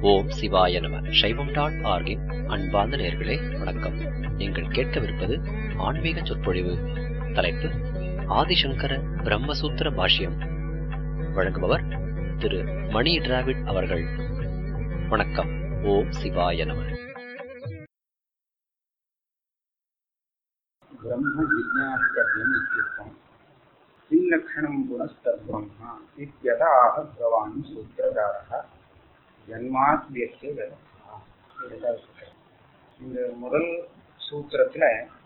ஓம் சிவாய நம சைவம் டாட் ஆர்கின் அன்பார்ந்த நேர்களே வணக்கம் நீங்கள் கேட்கவிருப்பது ஆன்மீக சொற்பொழிவு தலைப்பு ஆதிசங்கர பிரம்மசூத்திர பாஷ்யம் வழங்குபவர் திரு மணி டிராவிட் அவர்கள் வணக்கம் ஓம் சிவாய நம ब्रह्म जिज्ञास्तव्यम् इत्युक्तम् स्त्रीलक्षणं गुणस्तद्ब्रह्म इत्यतः भगवान् सूत्रकारः ஜன்மாத்யஸ்ய விவஸ்தா இந்த முதல் சூத்திரத்துல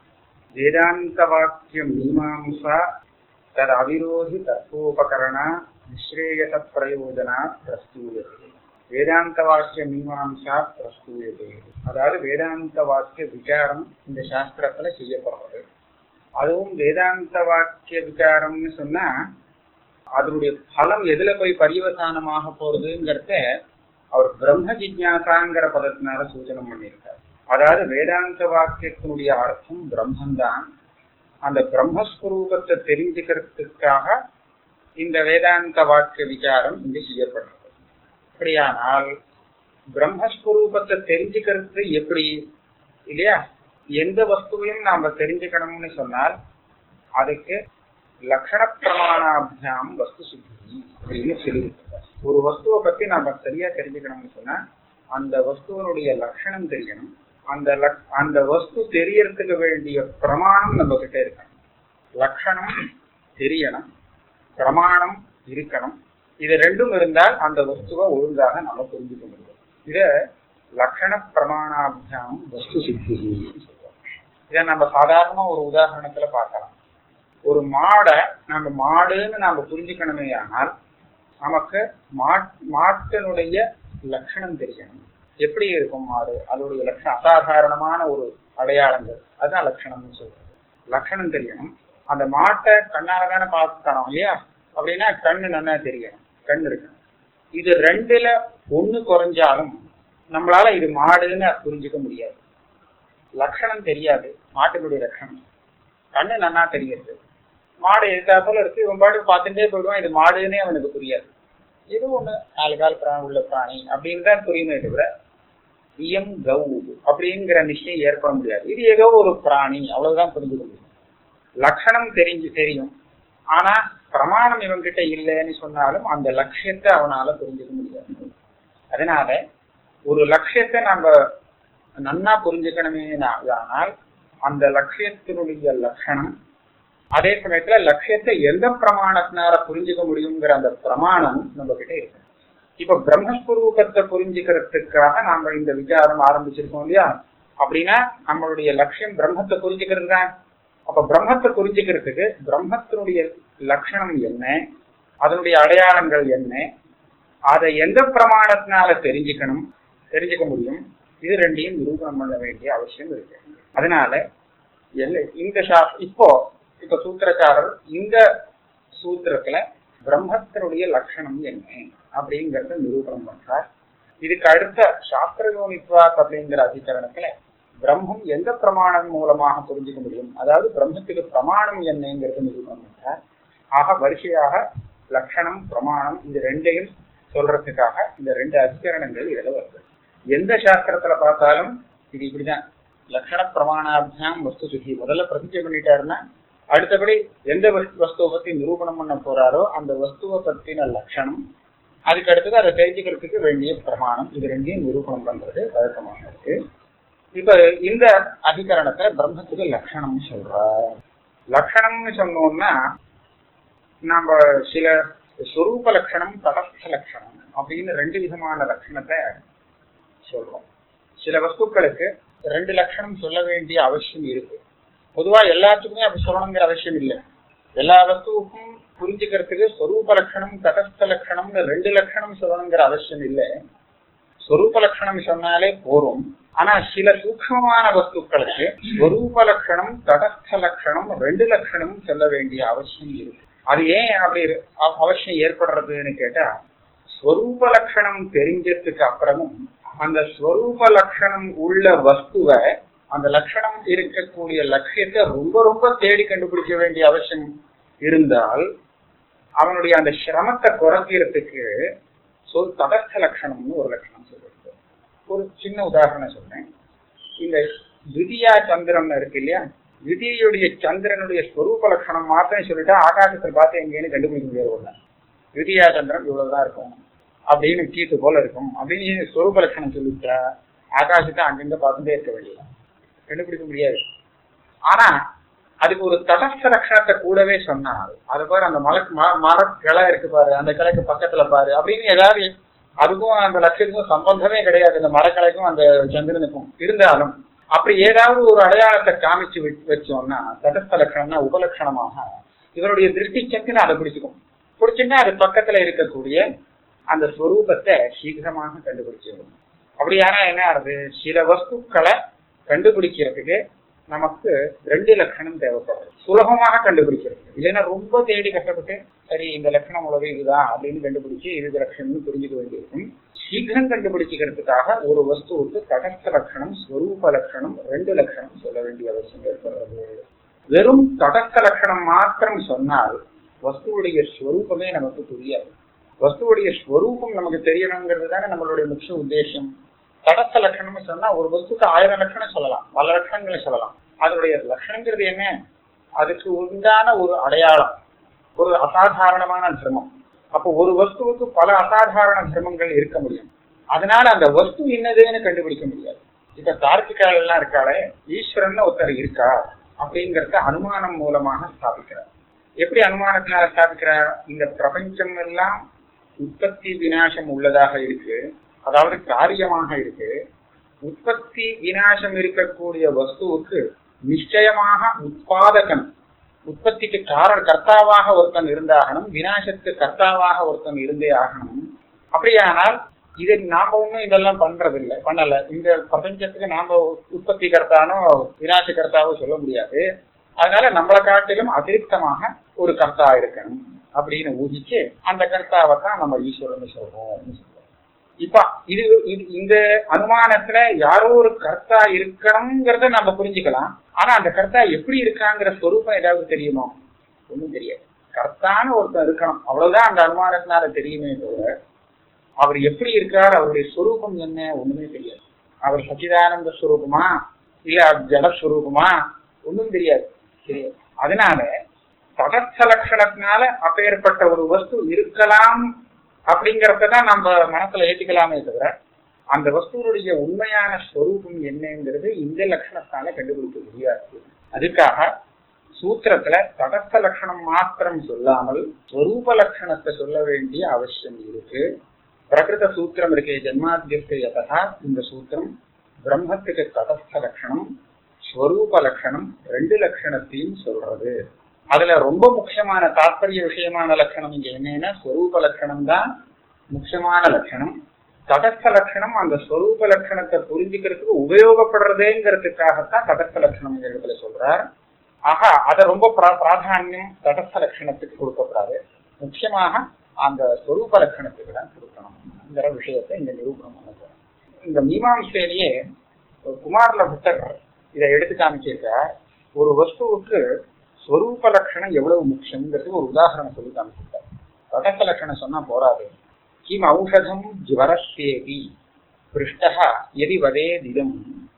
வேதாந்த வாக்கிய மீமாம்சா தது அவிரோதி தத்துவோபகரண நிஸ்ரேயச பிரயோஜனா பிரஸ்தூயते வேதாந்த வாக்கிய மீமாம்சா பிரஸ்தூயते அதாவது வேதாந்த வாக்கிய விசாரம் இந்த சாஸ்திரத்துல செய்யப்படுறது அதுவும் வேதாந்த வாக்கிய விசாரம்னு சொன்னா அதனுடைய பலம் எதுல போய் பரிவசானமாக போறதுங்கிறத அவர் பிரம்ம ஜிஜ்ஞாசாங்கிற பதத்தினால சூச்சனம் பண்ணியிருக்கார் அதாவது வேதாந்த வாக்கியத்தினுடைய அர்த்தம் பிரம்மந்தான் அந்த பிரம்மஸ்வரூபத்தை தெரிஞ்சுக்கிறதுக்காக இந்த வேதாந்த வாக்கிய விசாரம் இங்கு செய்யப்படுறது அப்படியானால் பிரம்மஸ்வரூபத்தை தெரிஞ்சுக்கிறது எப்படி இல்லையா எந்த வஸ்துவையும் நாம தெரிஞ்சுக்கணும்னு சொன்னால் அதுக்கு லட்சண பிரமாணாபியாம் வஸ்து சுத்தி அப்படின்னு சொல்லியிருக்கிறார் ஒரு வஸ்துவை பத்தி நாம சரியா தெரிஞ்சுக்கணும்னு சொன்னா அந்த வஸ்துவனுடைய லட்சணம் தெரியணும் அந்த அந்த வஸ்து தெரியறதுக்கு வேண்டிய பிரமாணம் நம்ம கிட்ட இருக்கணும் லட்சணம் தெரியணும் பிரமாணம் இருக்கணும் இது ரெண்டும் இருந்தால் அந்த வஸ்துவை ஒழுங்காக நம்ம புரிஞ்சுக்க முடியும் இத லட்சண பிரமாணாபியாம் வஸ்து சித்தி இதை நம்ம சாதாரணமா ஒரு உதாரணத்துல பார்க்கலாம் ஒரு மாடை நம்ம மாடுன்னு நாம புரிஞ்சுக்கணுமே ஆனால் நமக்கு மாட்டினுடைய லட்சணம் தெரியணும் எப்படி இருக்கும் மாடு அதோடைய லட்சணம் அசாதாரணமான ஒரு அடையாளங்கள் அதுதான் லட்சணம்னு சொல்றது லட்சணம் தெரியணும் அந்த மாட்டை கண்ணால தானே பார்த்துக்கணும் இல்லையா அப்படின்னா கண்ணு நல்லா தெரியணும் கண் இருக்கணும் இது ரெண்டுல ஒண்ணு குறைஞ்சாலும் நம்மளால இது மாடுன்னு புரிஞ்சுக்க முடியாது லட்சணம் தெரியாது மாட்டினுடைய லட்சணம் கண்ணு நன்னா தெரியுது மாடு எதிர்த்தாப்புல இருக்கு இவன் பாட்டு பார்த்துட்டே போயிடுவான் இது மாடுன்னே அவனுக்கு புரியாது இது ஒண்ணு நாலு கால் பிராணி உள்ள பிராணி அப்படின்னு தான் புரியுமே தவிர இயம் கௌ அப்படிங்கிற நிச்சயம் ஏற்பட முடியாது இது ஏதோ ஒரு பிராணி அவ்வளவுதான் புரிஞ்சுக்க முடியும் லட்சணம் தெரிஞ்சு தெரியும் ஆனா பிரமாணம் இவன்கிட்ட இல்லைன்னு சொன்னாலும் அந்த லட்சியத்தை அவனால புரிஞ்சுக்க முடியாது அதனால ஒரு லட்சியத்தை நம்ம நன்னா புரிஞ்சுக்கணுமே ஆனால் அந்த லட்சியத்தினுடைய லட்சணம் அதே சமயத்துல லட்சியத்தை எந்த பிரமாணத்தினால புரிஞ்சுக்க முடியுங்கிற அந்த பிரமாணம் நம்ம கிட்ட இருக்கு இப்ப பிரம்மஸ்வரூபத்தை புரிஞ்சுக்கிறதுக்காக நாம இந்த விசாரம் ஆரம்பிச்சிருக்கோம் இல்லையா அப்படின்னா நம்மளுடைய லட்சியம் பிரம்மத்தை புரிஞ்சுக்கிறது தான் அப்ப பிரம்மத்தை புரிஞ்சுக்கிறதுக்கு பிரம்மத்தினுடைய லட்சணம் என்ன அதனுடைய அடையாளங்கள் என்ன அதை எந்த பிரமாணத்தினால தெரிஞ்சுக்கணும் தெரிஞ்சுக்க முடியும் இது ரெண்டையும் நிரூபணம் பண்ண வேண்டிய அவசியம் இருக்கு அதனால இந்த இப்போ இப்ப சூத்திரக்காரர் இந்த சூத்திரத்துல பிரம்மத்தினுடைய லட்சணம் என்ன அப்படிங்கறத நிரூபணம் பண்றார் இதுக்கு அடுத்த சாஸ்திர யோனித்வாத் அப்படிங்கிற அதிகரணத்துல பிரம்மம் எந்த பிரமாணம் மூலமாக புரிஞ்சுக்க முடியும் அதாவது பிரம்மத்துக்கு பிரமாணம் என்னங்கிறத நிரூபணம் பண்றார் ஆக வரிசையாக லட்சணம் பிரமாணம் இது ரெண்டையும் சொல்றதுக்காக இந்த ரெண்டு அதிகரணங்கள் இதுல வருது எந்த சாஸ்திரத்துல பார்த்தாலும் இது இப்படிதான் லட்சண பிரமாணாபியாம் வஸ்து சுத்தி முதல்ல பிரதிஜை பண்ணிட்டாருன்னா அடுத்தபடி எந்த வஸ்துவை பத்தி நிரூபணம் பண்ண போறாரோ அந்த வஸ்துவை பத்தின லட்சணம் அதுக்கு அடுத்தது அதை தெரிஞ்சுக்கிறதுக்கு வேண்டிய பிரமாணம் இது ரெண்டையும் நிரூபணம் பண்றது வழக்கமாக இருக்கு இப்ப இந்த அதிகரணத்தை பிரம்மத்துக்கு லட்சணம் சொல்ற லட்சணம்னு சொன்னோம்னா நம்ம சில ஸ்வரூப லட்சணம் தடஸ்த லட்சணம் அப்படின்னு ரெண்டு விதமான லட்சணத்தை சொல்றோம் சில வஸ்துக்களுக்கு ரெண்டு லட்சணம் சொல்ல வேண்டிய அவசியம் இருக்கு பொதுவா எல்லாத்துக்குமே அப்படி சொல்லணுங்கிற அவசியம் இல்லை எல்லா வஸ்துவுக்கும் புரிஞ்சுக்கிறதுக்கு ஸ்வரூப லட்சணம் தடஸ்த லட்சணம்னு ரெண்டு லட்சணம் சொல்லணுங்கிற அவசியம் இல்லை ஸ்வரூப லட்சணம் சொன்னாலே போரும் ஆனா சில சூக்மமான வஸ்துக்களுக்கு ஸ்வரூப லட்சணம் தடஸ்த லட்சணம் ரெண்டு லட்சணம் சொல்ல வேண்டிய அவசியம் இருக்கு அது ஏன் அப்படி அவசியம் ஏற்படுறதுன்னு கேட்டா ஸ்வரூப லட்சணம் தெரிஞ்சதுக்கு அப்புறமும் அந்த ஸ்வரூப லட்சணம் உள்ள வஸ்துவை அந்த லட்சணம் இருக்கக்கூடிய லட்சியத்தை ரொம்ப ரொம்ப தேடி கண்டுபிடிக்க வேண்டிய அவசியம் இருந்தால் அவனுடைய அந்த சிரமத்தை குறைக்கிறதுக்கு சொல் தடஸ்த லட்சணம்னு ஒரு லட்சணம் சொல்லிருக்கு சின்ன உதாரணம் சொல்றேன் இந்த திவ்யா சந்திரன் இருக்கு இல்லையா திதியுடைய சந்திரனுடைய ஸ்வரூப லட்சணம் மாத்திரம் சொல்லிட்டா ஆகாசத்தை பார்த்து எங்கேன்னு கண்டுபிடிக்க முடியாது ஒண்ணு திவ்யா சந்திரன் இவ்வளவுதான் இருக்கும் அப்படின்னு கீத்து போல இருக்கும் அப்படின்னு ஸ்வரூப லட்சணம் சொல்லிட்டா ஆகாசத்தை அங்கங்க பார்த்துட்டே இருக்க வேண்டியது கண்டுபிடிக்க முடியாது ஆனா அதுக்கு ஒரு தடஸ்த லட்சணத்தை கூடவே சொன்னால் அது பாரு அந்த மலை ம- மரக்கிளை இருக்கு பாரு அந்த கிளைக்கு பக்கத்துல பாரு அப்படின்னு ஏதாவது அதுக்கும் அந்த லட்சத்துக்கும் சம்பந்தமே கிடையாது அந்த மரக்கிளைக்கும் அந்த சந்திரனுக்கும் இருந்தாலும் அப்படி ஏதாவது ஒரு அடையாளத்தை காமிச்சு வச்சு- வச்சோம்னா தடஸ்த லட்சணம்னா உபலட்சணமாக இவருடைய திருஷ்டி சந்திரன் அதை பிடிச்சுக்கும் பிடிச்சுன்னா அது பக்கத்துல இருக்கக்கூடிய அந்த ஸ்வரூபத்தை சீக்கிரமாக கண்டுபிடிச்சிடும் அப்படியானா என்ன ஆகுது சில வஸ்துக்களை கண்டுபிடிக்கிறதுக்கு நமக்கு ரெண்டு லட்சணம் தேவைப்படுது சுலபமாக கண்டுபிடிக்கிறது இல்லைன்னா ரொம்ப தேடி கஷ்டப்பட்டு சரி இந்த லட்சணம் உள்ளது இதுதான் அப்படின்னு கண்டுபிடிச்சு இது லட்சணம்னு புரிஞ்சுக்க வேண்டியிருக்கும் சீக்கிரம் கண்டுபிடிச்சுக்கிறதுக்காக ஒரு வஸ்துவுக்கு தடஸ்த லட்சணம் ஸ்வரூப லட்சணம் ரெண்டு லட்சணம் சொல்ல வேண்டிய அவசியம் ஏற்படுறது வெறும் தடஸ்த லட்சணம் மாத்திரம் சொன்னால் வஸ்துவுடைய ஸ்வரூபமே நமக்கு புரியாது வஸ்துவுடைய ஸ்வரூபம் நமக்கு தெரியணுங்கிறது தானே நம்மளுடைய முக்கிய உத்தேசம் தடஸ்த லட்சணம்னு சொன்னா ஒரு வஸ்துக்கு ஆயிரம் லட்சணம் சொல்லலாம் பல லட்சணங்களை சொல்லலாம் அதனுடைய லட்சணங்கிறது என்ன அதுக்கு உண்டான ஒரு அடையாளம் ஒரு அசாதாரணமான தர்மம் அப்போ ஒரு வஸ்துவுக்கு பல அசாதாரண தர்மங்கள் இருக்க முடியும் அதனால அந்த வஸ்து என்னதுன்னு கண்டுபிடிக்க முடியாது இப்ப தார்க்கிகால் எல்லாம் இருக்காளே ஈஸ்வரன் ஒருத்தர் இருக்கா அப்படிங்கறத அனுமானம் மூலமாக ஸ்தாபிக்கிறார் எப்படி அனுமானத்தினால ஸ்தாபிக்கிறார் இந்த பிரபஞ்சம் எல்லாம் உற்பத்தி விநாசம் உள்ளதாக இருக்கு அதாவது காரியமாக இருக்கு உற்பத்தி விநாசம் இருக்கக்கூடிய வஸ்துவுக்கு நிச்சயமாக உற்பாதகன் உற்பத்திக்கு காரண கர்த்தாவாக ஒருத்தன் இருந்தாகணும் விநாசத்துக்கு கர்த்தாவாக ஒருத்தன் இருந்தே ஆகணும் அப்படியானால் இது நாம ஒண்ணும் இதெல்லாம் பண்றது இல்லை பண்ணல இந்த பிரபஞ்சத்துக்கு நாம உற்பத்தி கர்த்தானோ விநாச கர்த்தாவோ சொல்ல முடியாது அதனால நம்மளை காட்டிலும் அதிருப்தமாக ஒரு கர்த்தா இருக்கணும் அப்படின்னு ஊகிச்சு அந்த கர்த்தாவை தான் நம்ம ஈஸ்வரன் சொல்றோம் இப்ப இது இது இந்த அனுமானத்துல யாரோ ஒரு கர்த்தா இருக்கணுங்கிறத நம்ம புரிஞ்சுக்கலாம் ஆனா அந்த கர்த்தா எப்படி இருக்காங்கிற ஸ்வரூபம் ஏதாவது தெரியுமோ ஒண்ணும் தெரியாது கர்த்தான்னு ஒருத்தன் இருக்கணும் அவ்வளவுதான் அந்த அனுமானத்தினால தெரியுமே தவிர அவர் எப்படி இருக்கார் அவருடைய ஸ்வரூபம் என்ன ஒண்ணுமே தெரியாது அவர் சச்சிதானந்த ஸ்வரூபமா இல்ல ஜடஸ்வரூபமா ஒண்ணும் தெரியாது தெரியாது அதனால தடஸ்த லட்சணத்தினால அப்பேற்பட்ட ஒரு வஸ்து இருக்கலாம் அப்படிங்கறத தான் நம்ம மனசுல ஏத்துக்கலாமே தவிர அந்த வஸ்துவனுடைய உண்மையான ஸ்வரூபம் என்னங்கிறது இந்த லட்சணத்தால கண்டுபிடிக்க முடியாது அதுக்காக சூத்திரத்துல தடஸ்த லட்சணம் மாத்திரம் சொல்லாமல் ஸ்வரூப லட்சணத்தை சொல்ல வேண்டிய அவசியம் இருக்கு பிரகிருத சூத்திரம் இருக்கே ஜென்மாத்தியஸ்து யதா இந்த சூத்திரம் பிரம்மத்துக்கு தடஸ்த லட்சணம் ஸ்வரூப லட்சணம் ரெண்டு லட்சணத்தையும் சொல்றது அதுல ரொம்ப முக்கியமான தாற்பரிய விஷயமான லட்சணம் இங்க என்னன்னா ஸ்வரூப லட்சணம் தான் முக்கியமான லட்சணம் தடஸ்த லட்சணம் அந்த ஸ்வரூப லட்சணத்தை புரிஞ்சுக்கிறதுக்கு உபயோகப்படுறதேங்கிறதுக்காகத்தான் தடஸ்த லட்சணம் இந்த இடத்துல சொல்றார் ஆக அதை ரொம்ப பிரா- பிராதானியம் தடஸ்த லட்சணத்துக்கு கொடுக்கப்படாது முக்கியமாக அந்த ஸ்வரூப லட்சணத்துக்கு தான் கொடுக்கணும்ங்கிற விஷயத்தை இந்த நிரூபணம் பண்ணுறோம் இந்த மீமாம்சையிலேயே குமாரல புத்தர் இதை எடுத்து காமிச்சிருக்க ஒரு வஸ்துவுக்கு ஸ்வரூப லட்சணம் எவ்வளவு முக்கியங்கிறது ஒரு உதாரணம் சொல்லி காமிச்சிருக்கார் தடஸ்த லட்சணம் சொன்னா போராது கிம் ஔஷதம் ஜ்வரஸ்யேபி பிருஷ்டः यदि वदेदिदम्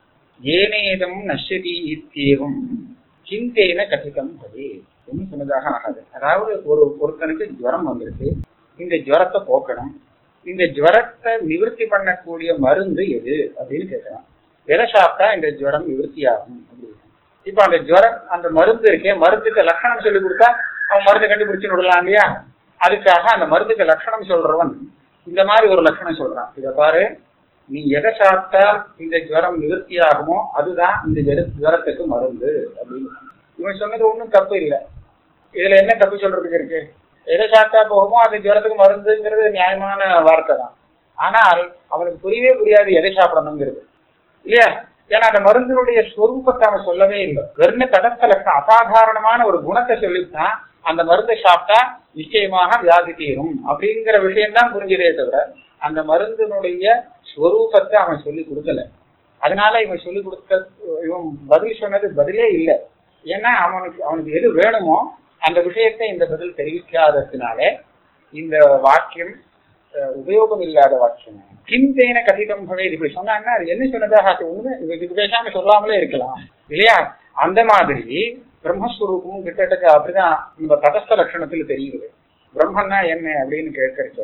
ஏனேதம் நஷ்யதி இத்தியேவம் சிந்தேன கதிதம் பதே என்று சொன்னதாக ஆகாது அதாவது ஒரு ஒருத்தனுக்கு ஜுவரம் வந்திருக்கு இந்த ஜுவரத்தை போக்கணும் இந்த ஜுவரத்தை நிவர்த்தி பண்ணக்கூடிய மருந்து எது அப்படின்னு கேட்கலாம் எதை சாப்பிட்டா இந்த ஜுவரம் நிவர்த்தி ஆகும் அப்படின்னு இப்ப அந்த ஜுவரம் அந்த மருந்து இருக்கே மருந்துக்கு லட்சணம் சொல்லி கொடுத்தா அவன் மருந்து கண்டுபிடிச்சு விடலாம் இல்லையா அதுக்காக அந்த மருந்துக்கு லட்சணம் சொல்றவன் இந்த மாதிரி ஒரு லட்சணம் சொல்றான் இத பாரு நீ எதை சாப்பிட்டா இந்த ஜுவரம் நிவர்த்தி ஆகுமோ அதுதான் இந்த ஜெர- ஜுவரத்துக்கு மருந்து அப்படின்னு இவன் சொன்னது ஒண்ணும் தப்பு இல்லை இதுல என்ன தப்பு சொல்றதுக்கு இருக்கு எதை சாப்பிட்டா போகுமோ அது ஜுவரத்துக்கு மருந்துங்கிறது நியாயமான வார்த்தை தான் ஆனால் அவனுக்கு புரியவே புரியாது எதை சாப்பிடணுங்கிறது இல்லையா ஏன்னா அந்த மருந்தினுடைய ஸ்வரூபத்தை அவன் சொல்லவே இல்லை வெறும் தடஸ்த லட்சணம் அசாதாரணமான ஒரு குணத்தை சொல்லித்தான் அந்த மருந்தை சாப்பிட்டா நிச்சயமாக வியாதி தீரும் அப்படிங்கிற விஷயம்தான் புரிஞ்சதே தவிர அந்த மருந்தினுடைய ஸ்வரூபத்தை அவன் சொல்லி கொடுக்கல அதனால இவன் சொல்லி கொடுத்த இவன் பதில் சொன்னது பதிலே இல்லை ஏன்னா அவனுக்கு அவனுக்கு எது வேணுமோ அந்த விஷயத்தை இந்த பதில் தெரிவிக்காததுனால இந்த வாக்கியம் அஹ், உபயோகம் இல்லாத வாக்கியம் கிம் தேன கதிதம் பவேத் இப்படி சொன்னாங்கன்னா அது என்ன சொன்னதாக அது ஒண்ணுமே இது இது பேசாம சொல்லாமலே இருக்கலாம் இல்லையா அந்த மாதிரி பிரம்மஸ்வரூபமும் கிட்டத்தட்ட அப்படிதான் இந்த தடஸ்த லட்சணத்துல தெரியுது பிரம்மன்னா என்ன அப்படின்னு கேட்கறச்ச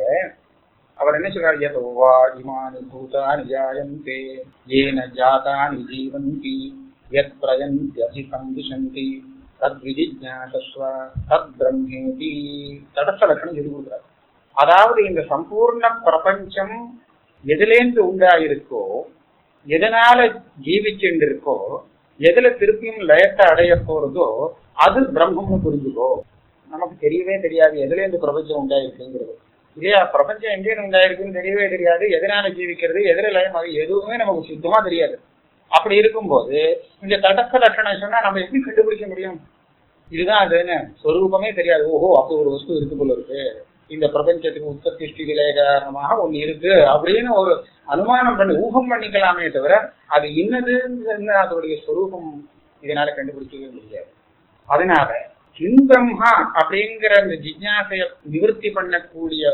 அவர் என்ன சொல்றாரு யதோ வா இமானி பூதானி ஜாயந்தே ஏன ஜாதானி ஜீவந்தி யத் பிரயந்த்யதிகம் விசந்தி தத் விஜிஜாசஸ்வ தத் பிரம்மேதி தடஸ்த லட்சணம் சொல்லி கொடுக்குறாரு அதாவது இந்த சம்பூர்ண பிரபஞ்சம் எதுலேருந்து உண்டாயிருக்கோ எதனால ஜீவிச்சுட்டு இருக்கோ எதுல திருப்பியும் லயத்தை அடைய போறதோ அது பிரம்மம்னு புரிஞ்சுக்கோ நமக்கு தெரியவே தெரியாது எதுல இருந்து பிரபஞ்சம் உண்டாயிருக்குங்கிறது இல்லையா பிரபஞ்சம் எங்கேருந்து உண்டாயிருக்குன்னு தெரியவே தெரியாது எதனால ஜீவிக்கிறது எதுல லயம் அது எதுவுமே நமக்கு சுத்தமா தெரியாது அப்படி இருக்கும்போது இந்த தடக்க லட்சணம் சொன்னா நம்ம எப்படி கண்டுபிடிக்க முடியும் இதுதான் அதுன்னு சொரூபமே தெரியாது ஓஹோ அப்போ ஒரு வஸ்து இருக்கு போல இருக்கு இந்த பிரபஞ்சத்துக்கு உற்பத்தி ஸ்திதியில காரணமாக ஒண்ணு இருக்கு அப்படின்னு ஒரு அனுமானம் பண்ணி ஊகம் பண்ணிக்கலாமே தவிர அது இன்னதுன்னு அதோடைய சொரூபம் இதனால கண்டுபிடிக்கவே முடியாது அதனால கிம் பிரம்மா அப்படிங்கிற அந்த ஜிஜ்ஞாசைய நிவர்த்தி பண்ணக்கூடிய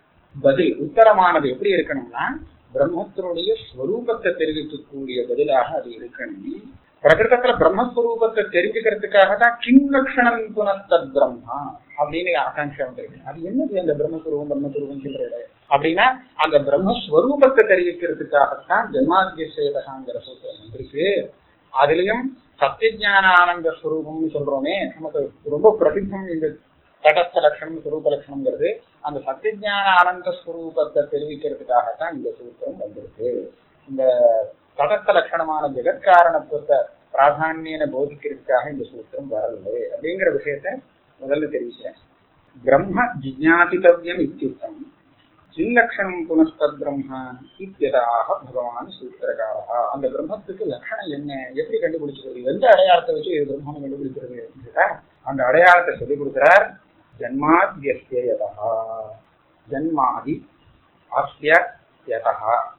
பதில் உத்தரமானது எப்படி இருக்கணும்னா பிரம்மத்தினுடைய ஸ்வரூபத்தை தெரிவிக்கக்கூடிய பதிலாக அது இருக்கணும் பிரகிருதத்துல பிரம்மஸ்வரூபத்தை தெரிஞ்சுக்கிறதுக்காக தான் கிம் லட்சணம் புனஸ்தத் பிரம்மா அப்படின்னு ஆகாங்ஷா வந்திருக்கு அது என்னது அந்த பிரம்மஸ்வரூபம் பிரம்மஸ்வரூபம் சொல்றது அப்படின்னா அந்த பிரம்மஸ்வரூபத்தை தெரிவிக்கிறதுக்காகத்தான் ஜென்மாதிய சேதகாங்கிற சூத்திரம் இருக்கு அதுலயும் சத்தியஜான ஆனந்த ஸ்வரூபம்னு சொல்றோமே நமக்கு ரொம்ப பிரசித்தம் இந்த தடஸ்த லட்சணம் சுரூப லட்சணம்ங்கிறது அந்த சத்தியஜான ஆனந்த ஸ்வரூபத்தை தெரிவிக்கிறதுக்காகத்தான் இந்த சூத்திரம் வந்திருக்கு இந்த தடஸ்த லட்சணமான ஜெகத்காரணத்துவத்தை பிராதானியன போதிக்கிறதுக்காக இந்த சூத்திரம் வரல அப்படிங்கிற விஷயத்த முதல்ல தெரிவிக்கிறேன் பிரம்ம ஜிஜாசித்தவியம் இத்தியுக்தம் சில்லக்ஷணம் புனஸ்தத் பிரம்ம இத்தியதாக பகவான் சூத்திரகாரா அந்த பிரம்மத்துக்கு லட்சணம் என்ன எப்படி கண்டுபிடிச்சிக்கிறது எந்த அடையாளத்தை வச்சு இது பிரம்மம் கண்டுபிடிக்கிறது அப்படின்னு கேட்டா, அந்த அடையாளத்தை சொல்லிக் கொடுக்கிறார் ஜன்மாத்யஸ்ய யதா ஜன்மாதி அஸ்ய யதா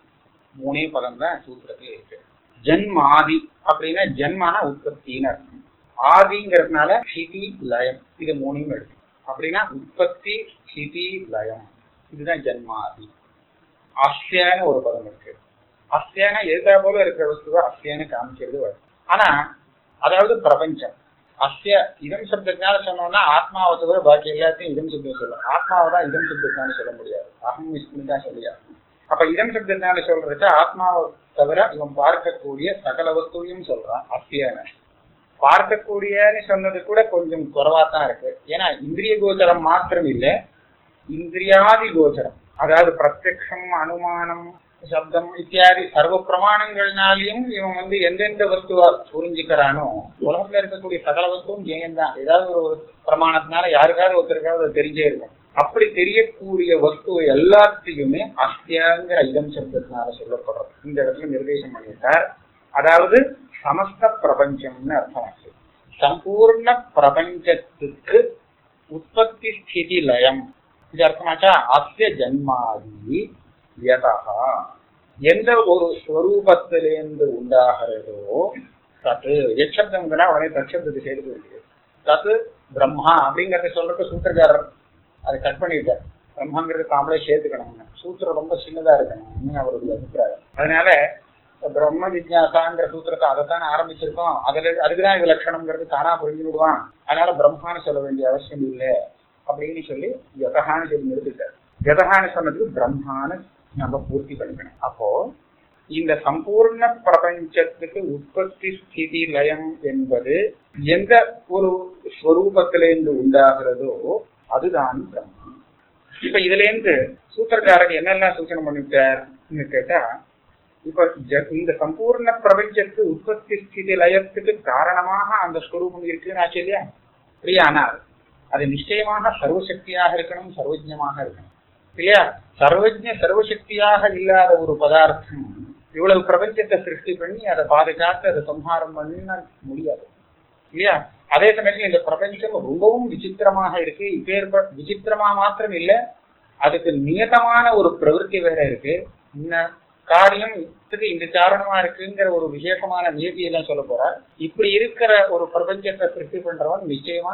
மூணே பதம் தான் சூத்திரத்தில் இருக்கு ஜன்மாதி அப்படின்னா ஜன்மான உற்பத்தின்னு அர்த்தம் ஆதிங்கிறதுனால ஹிதி லயம் இது மூணையும் எடுக்கும் அப்படின்னா உற்பத்தி ஹிதி லயம் இதுதான் ஜன்மாதி அஸ்யான்னு ஒரு பதம் இருக்கு அஸ்யான எதிர்த்தா போல இருக்கிற வஸ்துவா அஸ்யான்னு காமிக்கிறது வரும் ஆனா அதாவது பிரபஞ்சம் அஸ்ய இதம் சப்தத்தினால சொன்னோம்னா ஆத்மாவை தவிர பாக்கி எல்லாத்தையும் இதம் சப்தம் சொல்லலாம் ஆத்மாவை தான் இதம் சப்தத்தினால சொல்ல முடியாது அகம் விஷ்ணு தான் சொல்லியாது அப்ப இதம் சப்தத்தினால சொல்றது ஆத்மாவை தவிர இவன் பார்க்கக்கூடிய சகல வஸ்துவையும் சொல்றான் அஸ்யன்னு பார்க்கக்கூடியன்னு சொன்னது கூட கொஞ்சம் குறைவா தான் இருக்கு ஏன்னா இந்திரிய கோச்சரம் மாத்திரம் இல்ல இந்திரியாதி கோச்சரம் அதாவது பிரத்யக்ஷம் அனுமானம் சப்தம் இத்தியாதி சர்வ பிரமாணங்கள்னாலையும் இவன் வந்து எந்தெந்த வஸ்துவா புரிஞ்சுக்கிறானோ உலகத்துல இருக்கக்கூடிய சகல வஸ்துவும் ஜெயந்தான் ஏதாவது ஒரு பிரமாணத்தினால யாருக்காவது ஒருத்தருக்காவது அது தெரிஞ்சே இருக்கும் அப்படி தெரியக்கூடிய வஸ்துவை எல்லாத்தையுமே அஸ்தியாங்கிற இதம் சப்தத்தினால சொல்லப்படுறது இந்த இடத்துல நிர்தேசம் பண்ணிட்டார் அதாவது சமஸ்த பிரபஞ்சம்னு அர்த்தம் ஆச்சு சம்பூர்ண பிரபஞ்சத்துக்கு உற்பத்தி ஸ்திதி லயம் இது அர்த்தமாச்சா அஸ்ய ஜன்மாதி யதா எந்த ஒரு ஸ்வரூபத்திலிருந்து உண்டாகிறதோ தத்து எச்சப்தம்னா உடனே தச்சப்தத்தை சேர்த்து வேண்டியது தத்து பிரம்மா அப்படிங்கறத சொல்றதுக்கு சூத்திரக்காரர் அதை கட் பண்ணிட்டார் பிரம்மாங்கிறது தாமளே சேர்த்துக்கணும் சூத்திரம் ரொம்ப சின்னதா இருக்கணும் அவருடைய அபிப்பிராயம் அதனால பிரம்ம ஜிஜாசாங்கிற சூத்திரத்தை அதைத்தான் ஆரம்பிச்சிருக்கோம் அதுல அதுக்குதான் இது லட்சணம்ங்கிறது தானா புரிஞ்சு விடுவான் அதனால பிரம்மான்னு சொல்ல வேண்டிய அவசியம் இல்லை அப்படின்னு சொல்லி யதகான்னு சொல்லி நிறுத்திட்டார் யதகான்னு சொன்னதுக்கு பிரம்மான்னு நம்ம பூர்த்தி பண்ணிக்கணும் அப்போ இந்த சம்பூர்ண பிரபஞ்சத்துக்கு உற்பத்தி ஸ்திதி லயம் என்பது எந்த ஒரு ஸ்வரூபத்திலிருந்து உண்டாகிறதோ அதுதான் பிரம்மம் இப்ப இதுல இருந்து சூத்திரக்காரர் என்னெல்லாம் சூச்சனை பண்ணிட்டார் கேட்டா இப்ப ஜ- இந்த சம்பூர்ண பிரபஞ்சத்துக்கு உற்பத்தி ஸ்திதி லயத்துக்கு காரணமாக அந்த ஸ்வரூபம் இருக்குன்னு ஆச்சு இல்லையா அப்படியானால் அது நிச்சயமாக சர்வசக்தியாக இருக்கணும் சர்வஜமாக இருக்கணும் இல்லையா சர்வஜ சர்வசக்தியாக இல்லாத ஒரு பதார்த்தம் இவ்வளவு பிரபஞ்சத்தை சிருஷ்டி பண்ணி அதை பாதுகாத்து அதை சம்ஹாரம் பண்ண முடியாது இல்லையா அதே சமயத்துல இந்த பிரபஞ்சம் ரொம்பவும் விசித்திரமாக இருக்கு இப்பேற்ப விசித்திரமா மாத்திரம் இல்ல அதுக்கு நியதமான ஒரு பிரவೃತ್ತಿ வேற இருக்கு இந்த காரியம் இதுக்கு இந்த காரணமா இருக்குங்கிற ஒரு விசேஷமான நியதியெல்லாம் சொல்ல போறார் இப்படி இருக்கிற ஒரு பிரபஞ்சத்தை சிருஷ்டி பண்றவன் நிச்சயமா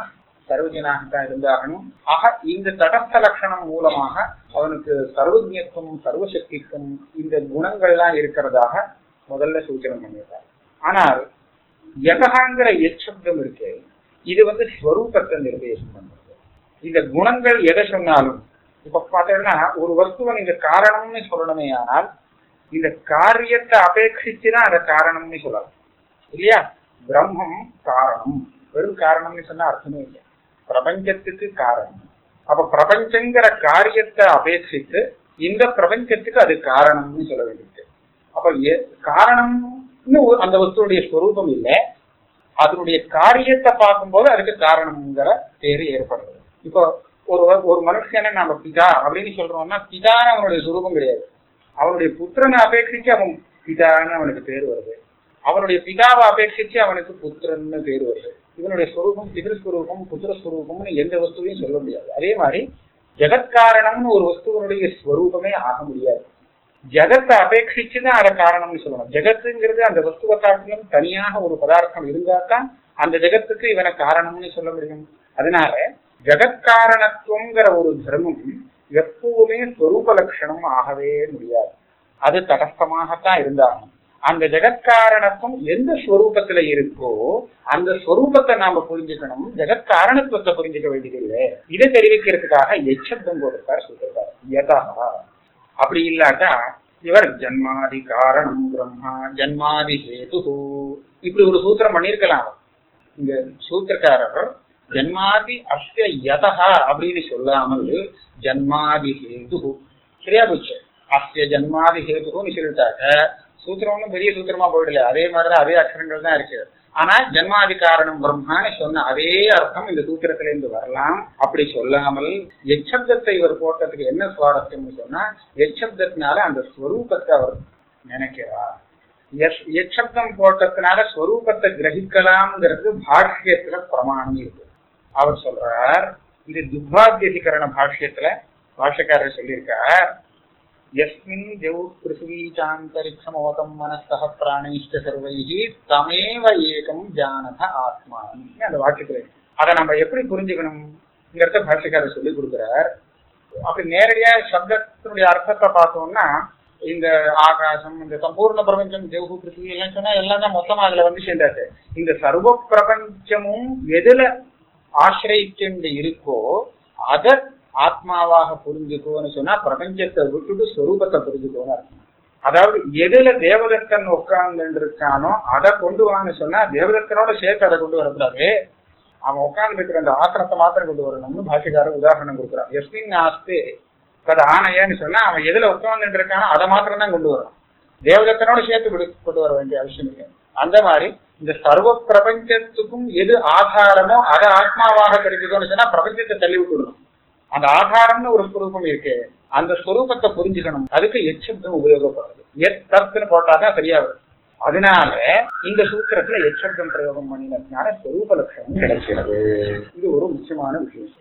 சர்வஜனாகத்தான் இருந்தாகணும் ஆக இந்த தடஸ்த லட்சணம் மூலமாக அவனுக்கு சர்வஜத்துவம் சர்வசக்திக்கும் இந்த குணங்கள்லாம் இருக்கிறதாக முதல்ல சூச்சனம் பண்ணியிருக்கார் ஆனால் யதகாங்கிற எச்சப்தம் இருக்கு இது வந்து ஸ்வரூபத்தை நிர்தேசம் பண்றது இந்த குணங்கள் எதை சொன்னாலும் இப்ப பார்த்தீங்கன்னா ஒரு வஸ்துவை நீங்க காரணம்னு சொல்லணுமே ஆனால் இந்த காரியத்தை அபேட்சிச்சுதான் அதை காரணம்னு சொல்லலாம் இல்லையா பிரம்மம் காரணம் வெறும் காரணம்னு சொன்னா அர்த்தமே இல்லை பிரபஞ்சத்துக்கு காரணம் அப்ப பிரபஞ்சங்கிற காரியத்தை அபேட்சித்து இந்த பிரபஞ்சத்துக்கு அது காரணம்னு சொல்ல வேண்டியது அப்ப எ- காரணம்னு ஒரு- அந்த வஸ்துடைய ஸ்வரூபம் இல்லை அதனுடைய காரியத்தை பார்க்கும்போது அதுக்கு காரணம்ங்கிற பேரு ஏற்படுறது இப்போ ஒரு ஒரு மனுஷனை நாம பிதா அப்படின்னு சொல்றோம்னா பிதான்னு அவனுடைய சுரூபம் கிடையாது அவனுடைய புத்திரனை அபேட்சிச்சு அவன் பிதான்னு அவனுக்கு பேர் வருது அவனுடைய பிதாவை அபேட்சிச்சு அவனுக்கு புத்திரன்னு பேர் வருது இவனுடைய ஸ்வரூபம் பிதிருஸ்வரூபம் புத்திரஸ்வரூபம்னு எந்த வஸ்துவையும் சொல்ல முடியாது அதே மாதிரி ஜெகத்காரணம்னு ஒரு வஸ்துவனுடைய ஸ்வரூபமே ஆக முடியாது ஜெகத்தை அபேட்சிச்சுதான் அதை காரணம்னு சொல்லணும் ஜெகத்துங்கிறது அந்த வஸ்துவ காட்டிலும் தனியாக ஒரு பதார்த்தம் இருந்தாதான் அந்த ஜெகத்துக்கு இவனை காரணம்னு சொல்ல முடியும் அதனால ஜெகத்காரணத்துவங்கிற ஒரு தர்மம் எப்பவுமே ஸ்வரூப லட்சணம் ஆகவே முடியாது அது தடஸ்தமாகத்தான் இருந்தாகும் அந்த ஜெகத்காரணத்துவம் எந்த ஸ்வரூபத்துல இருக்கோ அந்த ஸ்வரூபத்தை நாம புரிஞ்சுக்கணும் ஜெகத்காரணத்துவத்தை புரிஞ்சுக்க வேண்டியதில்லை இதை தெரிவிக்கிறதுக்காக எச்சப்தம் போட்டிருக்காரு சொல்லிருக்காரு யதா அப்படி இல்லாட்டா இவர் ஜன்மாதி காரணம் பிரம்மா ஜன்மாதி ஹேது இப்படி ஒரு சூத்திரம் பண்ணிருக்கலாம் இங்க சூத்திரக்காரர் ஜன்மாதி அஸ்ய யதா அப்படின்னு சொல்லாமல் ஜன்மாதி ஹேது சரியா போச்சு அஸ்ய ஜன்மாதி ஹேதுன்னு சொல்லிட்டாக்க சூத்திரம் ஒன்றும் பெரிய சூத்திரமா போயிடல அதே மாதிரிதான் அதே அக்ஷரங்கள் தான் இருக்கு ஆனா ஜன்மாதி காரணம் பிரம்மான்னு சொன்ன அதே அர்த்தம் இந்த சூத்திரத்துல இருந்து வரலாம் அப்படி சொல்லாமல் எச்சப்தத்தை இவர் போட்டதுக்கு என்ன சுவாரஸ்யம்னு சொன்னா எச்சப்தத்தினால அந்த ஸ்வரூபத்தை அவர் நினைக்கிறார் எஸ்- எச்சப்தம் போட்டதுனால ஸ்வரூபத்தை கிரகிக்கலாம்ங்கிறது பாஷ்யத்துல பிரமாணம் இருக்கு அவர் சொல்றார் இது துர்பாகியதிகரண பாஷ்யத்துல பாஷ்யக்காரர் சொல்லியிருக்கார் எஸ்மின் ஜவு பிருத்திவீச்சாந்தரிக்ஷமோகம் மனசக பிராணைஷ்ட சர்வைஹி தமேவ ஏகம் ஜானத ஆத்மானி அந்த வாக்கியத்துல இருக்கு. அதை நம்ம எப்படி புரிஞ்சுக்கணும்ங்கிறத பாஷ்யக்காரர் சொல்லி கொடுக்குறார் அப்படி நேரடியா சப்தத்தினுடைய அர்த்தத்தை பார்த்தோம்னா இந்த ஆகாசம் இந்த சம்பூர்ண பிரபஞ்சம் தேவு பிருத்திவி எல்லாம் சொன்னா எல்லாம் தான் மொத்தமா அதுல வந்து சேர்ந்தாச்சு இந்த சர்வ பிரபஞ்சமும் எதுல ஆசிரியத்து இருக்கோ அத ஆத்மாவாக புரிஞ்சுக்கோன்னு சொன்னா பிரபஞ்சத்தை விட்டுட்டு ஸ்வரூபத்தை புரிஞ்சுக்கோன்னு அர்த்தம் அதாவது எதுல தேவதத்தன் உட்கார்ந்து இருக்கானோ அதை கொண்டு வான்னு சொன்னா தேவதத்தனோட சேர்த்து அதை கொண்டு வரக்கூடாது அவன் உட்கார்ந்து இருக்கிற அந்த ஆசனத்தை மாத்திரம் கொண்டு வரணும்னு பாஷிக்காரர் உதாரணம் கொடுக்குறான் எஸ்மின் ஆஸ்து அது ஆணையன்னு சொன்னா அவன் எதுல உட்கார்ந்துட்டு இருக்கானோ அதை மாத்திரம் தான் கொண்டு வரணும் தேவதத்தனோட சேர்த்து விடு கொண்டு வர வேண்டிய அவசியம் இல்லை அந்த மாதிரி இந்த சர்வ பிரபஞ்சத்துக்கும் எது ஆதாரமோ அதை ஆத்மாவாக தெரிஞ்சுக்கணும்னு சொன்னா பிரபஞ்சத்தை தள்ளி விட்டுடணும் அந்த ஆதாரம்னு ஒரு ஸ்வரூபம் இருக்கு அந்த ஸ்வரூபத்தை புரிஞ்சுக்கணும் அதுக்கு எச்சப்தம் உபயோகப்படுறது எத் தத்துன்னு போட்டாதான் சரியா வரும் அதனால இந்த சூத்திரத்துல எச்சப்தம் பிரயோகம் பண்ணினதுனால ஸ்வரூப லட்சணம் கிடைக்கிறது இது ஒரு முக்கியமான விஷயம்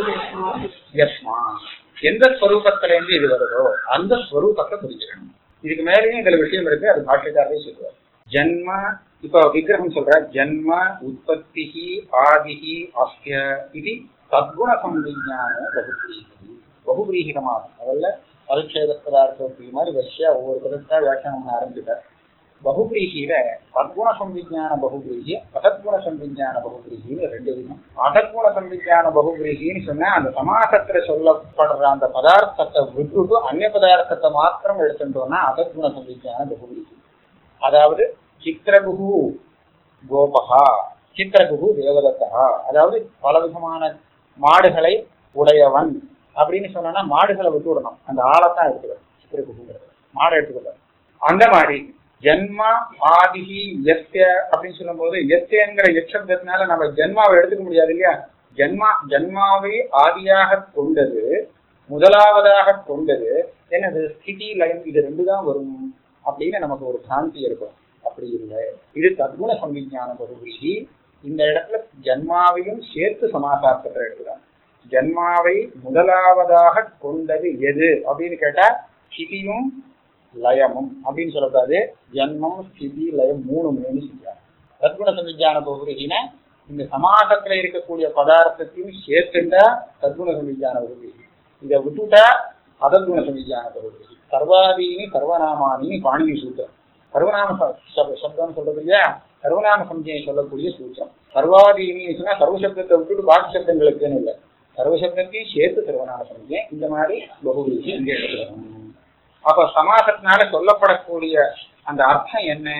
யஸ்மா எந்த ஸ்வரூபத்துல இருந்து இது வருதோ அந்த ஸ்வரூபத்தை புரிஞ்சுக்கணும் இதுக்கு மேலேயும் இதுல விஷயம் இருக்கு அது பாஷ்யக்காரரே சொல்லுவார் ஜன்ம இப்ப விக்கிரகம் சொல்ற ஜன்ம உற்பத்தி ஆதிஹி அஸ்ய இது சத்குண சம்பிஞான பகுப்ரீகி பகுபிரீகிதமாகும் முதல்ல பரிச்சேதப்பதார்த்தம் மாதிரி வரிசையா ஒவ்வொரு பதத்தா வியாக்கியானம் பண்ண ஆரம்பிச்சுட்டார் பகுபிரீகியில சத்குண சம்பிஞான பகுபிரீகி அசத்குண சம்பிஞான பகுபிரீகின்னு ரெண்டு விதம் அசத்குண சம்பிஞான பகுபிரீகின்னு சொன்னா அந்த சமாசத்துல சொல்லப்படுற அந்த பதார்த்தத்தை விட்டுட்டு அந்நிய பதார்த்தத்தை மாத்திரம் எடுத்துட்டோம்னா அசத்குண சம்பிஞான பகுபிரீகி அதாவது சித்திரகுரு கோபகா சித்திரகுரு தேவதத்தா அதாவது பலவிதமான மாடுகளை உடையவன் அப்படின்னு சொன்னா மாடுகளை விட்டு விடணும் அந்த ஆளைத்தான் எடுத்துக்கணும் சித்திரகுருங்கிறது மாடை எடுத்துக்கணும் அந்த மாதிரி ஜென்ம ஆதிகி எஸ்ய அப்படின்னு சொல்லும்போது எஸ்யங்கிற எச்சப்தத்தினால நம்ம ஜென்மாவை எடுத்துக்க முடியாது இல்லையா ஜென்மா ஜென்மாவை ஆதியாக கொண்டது முதலாவதாக கொண்டது என்னது ஸ்திதி லயம் இது ரெண்டு தான் வரும் அப்படின்னு நமக்கு ஒரு சாந்தி இருக்கும் அப்படி இல்லை இது தத்குண சம்பிஞான பகுதி இந்த இடத்துல ஜன்மாவையும் சேர்த்து சமாசாரத்தை எடுக்கிறான் ஜன்மாவை முதலாவதாக கொண்டது எது அப்படின்னு கேட்டா ஸ்திதியும் லயமும் அப்படின்னு சொல்லக்கூடாது ஜன்மம் ஸ்திதி லயம் மூணு மூணு சொல்றாங்க தத்குண சம்பிஞான பகுதினா இந்த சமாசத்துல இருக்கக்கூடிய பதார்த்தத்தையும் சேர்த்துண்டா சத்குண சமிஜான வருது இதை விட்டுட்டா அதகுண சமிஜான வருது சர்வாதீனி சர்வநாமானி பாணினி சூத்திரம் சர்வநாம ச- சப்- சப்தம்னு சொல்றது இல்லையா சர்வநாம சம்ஜையை சொல்லக்கூடிய சூத்திரம் சர்வாதீனி சொன்னா சர்வசப்தத்தை விட்டுட்டு பாக்கி சப்தங்களுக்குன்னு இல்லை சர்வசப்தத்தையும் சேர்த்து சர்வநாம சம்ஜை இந்த மாதிரி பகுதிக்கு இங்கே எடுத்துக்கணும் அப்ப சமாசத்தினால சொல்லப்படக்கூடிய அந்த அர்த்தம் என்ன